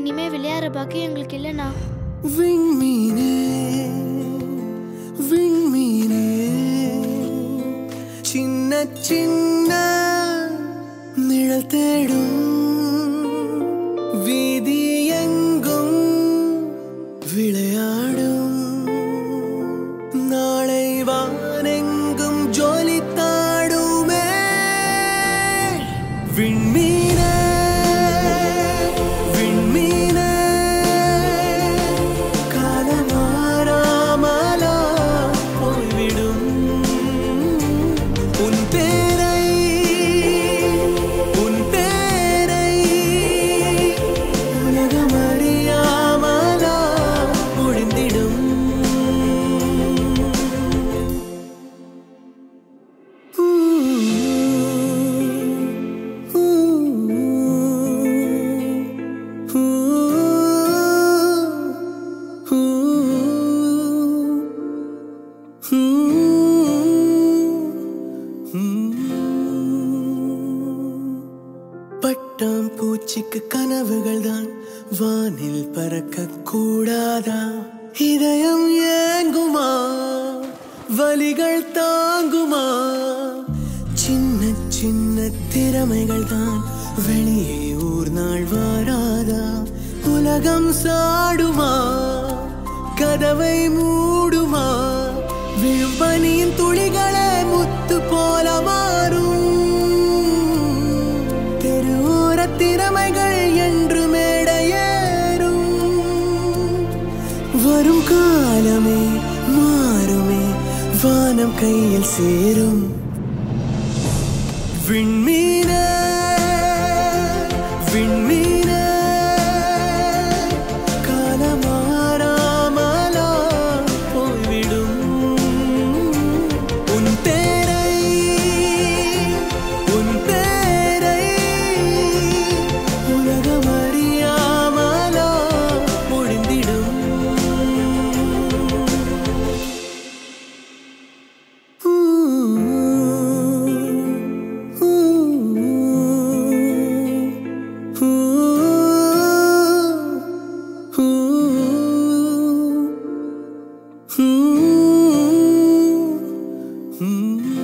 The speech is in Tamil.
இனிமே விளையாடுற பாக்கியம் எங்களுக்கு இல்லைண்ணா விண்மீனே விண்மீனே சின்ன சின்ன நிழல் தேடும் வீதி எங்கும் விளையாடும் நாளை வானெங்கும் ஜொலித்தாடுமே விண்மீனே விண்மீனே காலமாறாமலோ போய்விடும் உன் பேரை உன் பேரை உலகம் அறியாமலோ ஒழிந்திடும் பட்டாம் பூச்சிக்கு கனவுகள் தான் வானில் பறக்க கூடாதா இதயம் ஏங்குமா வலிகள் தாங்குமா சின்ன சின்ன திறமைகள் தான் வெளியே ஊர் நாள் வாராதா உலகம் சாடுமா கதவை மூடுமா விழும் பனியின் துளிகளே முத்து போல மாறும் தெருவோர திறமைகள் என்று மேடையேறும் வரும் காலமே மாறுமே வானம் கையில் சேரும் விண்மீனே விண்மீனே காலமாறாமலோ போய்விடும் உன் பேரை உன் பேரை உலகம் அறியாமலோ முடிந்திடும் Hmm.